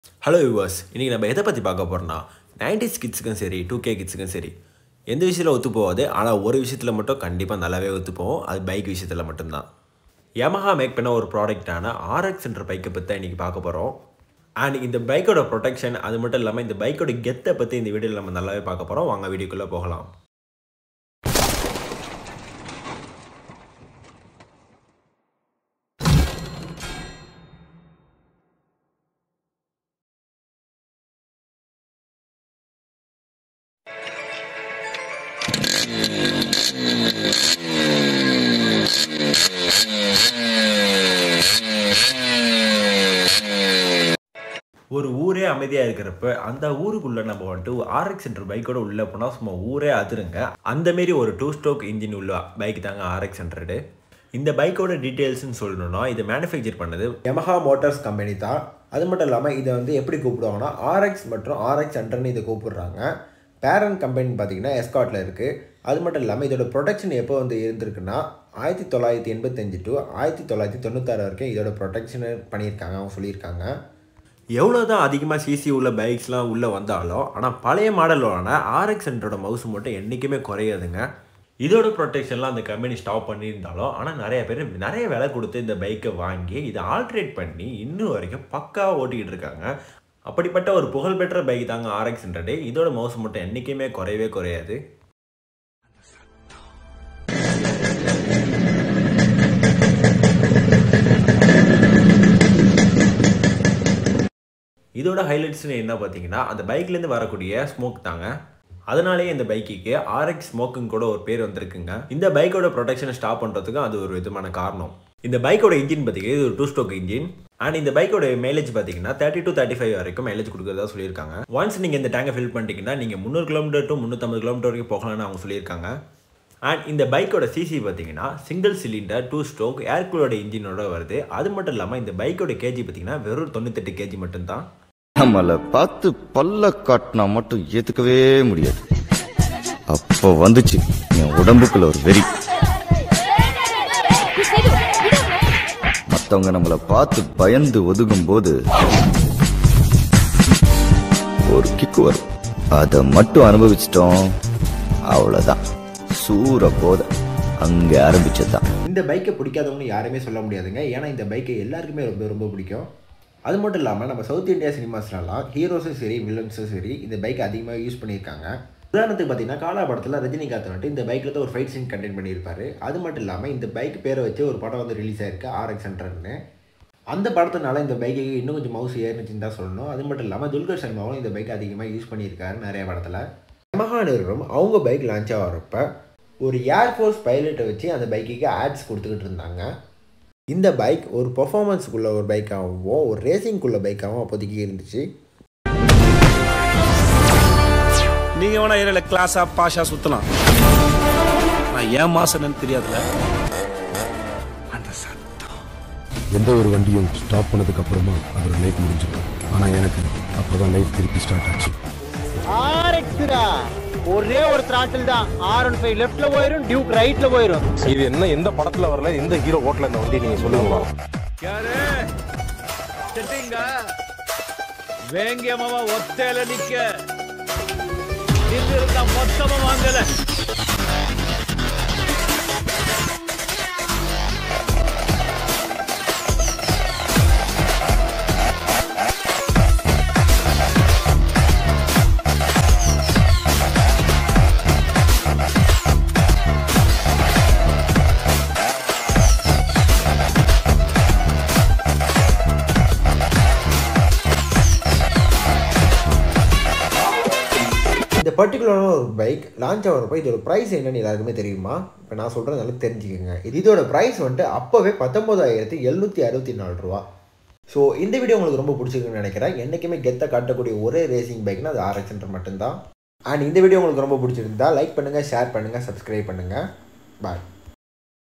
hello viewers இன்றைக்கி நம்ம எதை பற்றி பார்க்க போகிறோம்னா நைன்டிஸ் கிட்ஸுக்கும் சரி டூ கே கிட்ஸுக்கும் சரி எந்த விஷயத்தில் ஒத்து போகாது ஆனால் ஒரு விஷயத்தில் மட்டும் கண்டிப்பாக நல்லாவே ஒத்து போகும் அது பைக் விஷயத்தில் மட்டும்தான் Yamaha மேக் பண்ண ஒரு ப்ராடக்டான ஆர்எக்ஸ் என்ற பைக்கை பற்றி தான் இன்றைக்கி பார்க்க போகிறோம் அண்ட் இந்த பைக்கோட ப்ரொடெக்ஷன் அது மட்டும் இல்லாமல் இந்த பைக்கோட கெத்தை பற்றி இந்த வீடியோவில் நம்ம நல்லாவே பார்க்க போகிறோம் வாங்க வீடியோக்குள்ளே போகலாம் ஒரு ஊரே அமைதியாக இருக்கிறப்ப அந்த ஊருக்குள்ளே நம்ம வந்துட்டு ஆர்எக்ஸ் என்ற பைக்கோட உள்ளே போனால் சும்மா ஊரே அதிருங்க அந்த மாரி ஒரு டூ ஸ்ட்ரோக் இன்ஜின் உள்ள பைக் தாங்க ஆர்எக்ஸ் ஹண்ட்ரடு இந்த பைக்கோட டீட்டெயில்ஸ்னு சொல்லணும்னா இதை மேனுஃபேக்சர் பண்ணது Yamaha மோட்டார்ஸ் கம்பெனி தான் அது மட்டும் இல்லாமல் இதை வந்து எப்படி கூப்பிடுவாங்கன்னா ஆர்எக்ஸ் மற்றும் ஆர்எக்ஸ் ஹண்ட்ரட்னு இதை கூப்பிடுறாங்க பேரன் கம்பெனி பார்த்தீங்கன்னா எஸ்காட்டில் இருக்குது அது மட்டும் இல்லாமல் இதோட ப்ரொடெக்ஷன் எப்போ வந்து இருந்திருக்குன்னா ஆயிரத்தி தொள்ளாயிரத்தி எண்பத்தஞ்சு டு ஆயிரத்தி தொள்ளாயிரத்தி தொண்ணூத்தாறு வரைக்கும் இதோட ப்ரொடெக்ஷன் பண்ணியிருக்காங்க அவங்க சொல்லியிருக்காங்க எவ்வளோ தான் அதிகமாக சிசி உள்ள பைக்ஸ்லாம் உள்ளே வந்தாலும் ஆனால் பழைய மாடலோட ஆர்எக்ஸ் ஹண்ட்ரோட மவுஸ் மட்டும் என்றைக்குமே குறையாதுங்க இதோட ப்ரொடெக்ஷன்லாம் அந்த கம்பெனி ஸ்டாப் பண்ணியிருந்தாலும் ஆனால் நிறைய பேர் நிறைய விலை கொடுத்து இந்த பைக்கை வாங்கி இதை ஆல்ட்ரேட் பண்ணி இன்னும் வரைக்கும் பக்காவாக ஓட்டிக்கிட்டு இருக்காங்க அப்படிப்பட்ட ஒரு புகழ்பெற்ற பைக் தாங்க ஆர்எக்ஸ் ஹண்ட்ரடு இதோட மவுஸ் மட்டும் என்றைக்குமே குறையவே குறையாது இதோட ஹைலைட்ஸ்னு என்ன பார்த்தீங்கன்னா அந்த பைக்லேருந்து வரக்கூடிய ஸ்மோக் தாங்க அதனாலேயே இந்த பைக்குக்கு ஆர்எக்ஸ் ஸ்மோக்குன்னு கூட ஒரு பேர் வந்திருக்குங்க இந்த பைக்கோட ப்ரொடெக்ஷனை ஸ்டாப் பண்ணுறதுக்கு அது ஒரு விதமான காரணம் இந்த பைக்கோட இன்ஜின் பார்த்தீங்கன்னா இது ஒரு டூ ஸ்டோக் இன்ஜின் அண்ட் இந்த பைக்கோட மைலேஜ் பார்த்தீங்கன்னா தேர்ட்டி டு தேர்ட்டி ஃபைவ் வரைக்கும் மைலேஜ் கொடுக்குறதா சொல்லியிருக்காங்க ஒன்ஸ் நீங்கள் இந்த டேங்கை ஃபில் பண்ணிட்டீங்கன்னா நீங்கள் முந்நூறு கிலோமீட்டர் டு முந்நூற்றம்பது கிலோமீட்டர் வரைக்கும் போகலாம்னு அவங்க சொல்லியிருக்காங்க அண்ட் இந்த பைக்கோட சிசி பார்த்தீங்கன்னா சிங்கிள் சிலிண்டர் டூ ஸ்ட்ரோக் ஏர்கூலோட இன்ஜினோட வருது அது மட்டும் இல்லாமல் இந்த பைக்கோட கேஜி பார்த்தீங்கன்னா வெறும் தொண்ணூத்தெட்டு கேஜி மட்டும்தான் நம்மள பார்த்து பல்ல காட்டினா மட்டும் ஏத்துக்கவே முடியாது அப்போ வந்துச்சு என் உடம்புக்குள்ள ஒரு வெறி மத்தவங்க நம்மள பார்த்து பயந்து ஒதுங்கும் போது ஒரு கிக்கு வரும் அதை மட்டும் அனுபவிச்சிட்டோம் அவ்வளவுதான் சூற போத அங்க ஆரம்பிச்சதுதான் இந்த பைக்கை பிடிக்காதவங்க யாருமே சொல்ல முடியாதுங்க ஏன்னா இந்த பைக்கை எல்லாருக்குமே ரொம்ப ரொம்ப பிடிக்கும் அது மட்டும் இல்லாமல் நம்ம சவுத் இந்தியா சினிமாஸ்லலாம் ஹீரோஸும் சரி வில்லன்ஸும் சரி இந்த பைக்கை அதிகமாக யூஸ் பண்ணியிருக்காங்க உதாரணத்துக்கு பார்த்தீங்கன்னா காலா படத்தில் ரஜினிகாந்த் வந்துட்டு இந்த பைக்கில் தான் ஒரு ஃபைட் சீன் கண்டென்ட் பண்ணியிருப்பாரு அது மட்டும் இல்லாமல் இந்த பைக் பேரை வச்சு ஒரு படம் வந்து ரிலீஸ் ஆயிருக்கு ஆர்எக்ஸ் ஹண்ட்ரட்னு அந்த படத்தினால இந்த பைக்குக்கு இன்னும் கொஞ்சம் மவுஸ் ஏறிச்சுன்னு தான் சொல்லணும் அது மட்டும் இல்லாமல் துல்கர் சர்மாவும் இந்த பைக் அதிகமாக யூஸ் பண்ணியிருக்காரு நிறைய படத்தில் Yamaha நிறுவனம் அவங்க பைக் லான்ச் ஆகிறப்ப ஒரு ஏர்ஃபோர்ஸ் பைலட்டை வச்சு அந்த பைக்குக்கு ஆட்ஸ் கொடுத்துக்கிட்டு இருந்தாங்க இந்த பைக் ஒரு பெர்ஃபார்மன்ஸுக்குள்ள ஒரு பைக்காகவும் ஒரு ரேசிங்குள்ள பைக்காகவும் அப்போதைக்கு இருந்துச்சு நீங்க வேணா ஏரியால கிளாஸா பாஷா சுத்தலாம் நான் ஏன் மாசன்னு தெரியாதுல அந்த சத்தம் எந்த ஒரு வண்டியும் ஸ்டாப் பண்ணதுக்கு அப்புறமா அதோட லைஃப் முடிஞ்சிடும் ஆனா எனக்கு அப்பதான் லைஃப் திருப்பி ஸ்டார்ட் ஆச்சு ஆர்எக்ஸ்ரா ஒரே ஒரு throttle தான் ஆர் ஒன் ஃபைவ் லெஃப்ட்ல போயிரும் டியூக் ரைட்ல போயிரும் இது என்ன எந்த படத்துல வரல எந்த ஹீரோ ஓட்டல இந்த வண்டி நீங்க சொல்லுங்க ಯಾರೇ ಸೆಟ್ಟಿಂಗ வேங்கியமாவா ஒத்தையில நிக்க நின்றிருந்த மொத்தமா வாங்கல இந்த பர்டிகுலரான ஒரு பைக் லான்ச் ஆகிறப்ப இதோட ப்ரைஸ் என்னன்னு எல்லாருக்குமே தெரியுமா இப்போ நான் சொல்கிறதுனால தெரிஞ்சுக்கோங்க இது இதோட ப்ரைஸ் வந்துட்டு அப்போவே பத்தொம்போதாயிரத்தி எழுநூற்றி அறுபத்தி நாலு ரூபா ஸோ இந்த வீடியோ உங்களுக்கு ரொம்ப பிடிச்சிருக்குன்னு நினைக்கிறேன் என்றைக்குமே கெத்தை காட்டக்கூடிய ஒரே ரேசிங் பைக்னா அது ஆர்எக்ஸ் ஹண்ட்ரட் மட்டும்தான் அண்ட் இந்த வீடியோ உங்களுக்கு ரொம்ப பிடிச்சிருந்தா லைக் பண்ணுங்கள் ஷேர் பண்ணுங்கள் சப்ஸ்கிரைப் பண்ணுங்கள் பாய்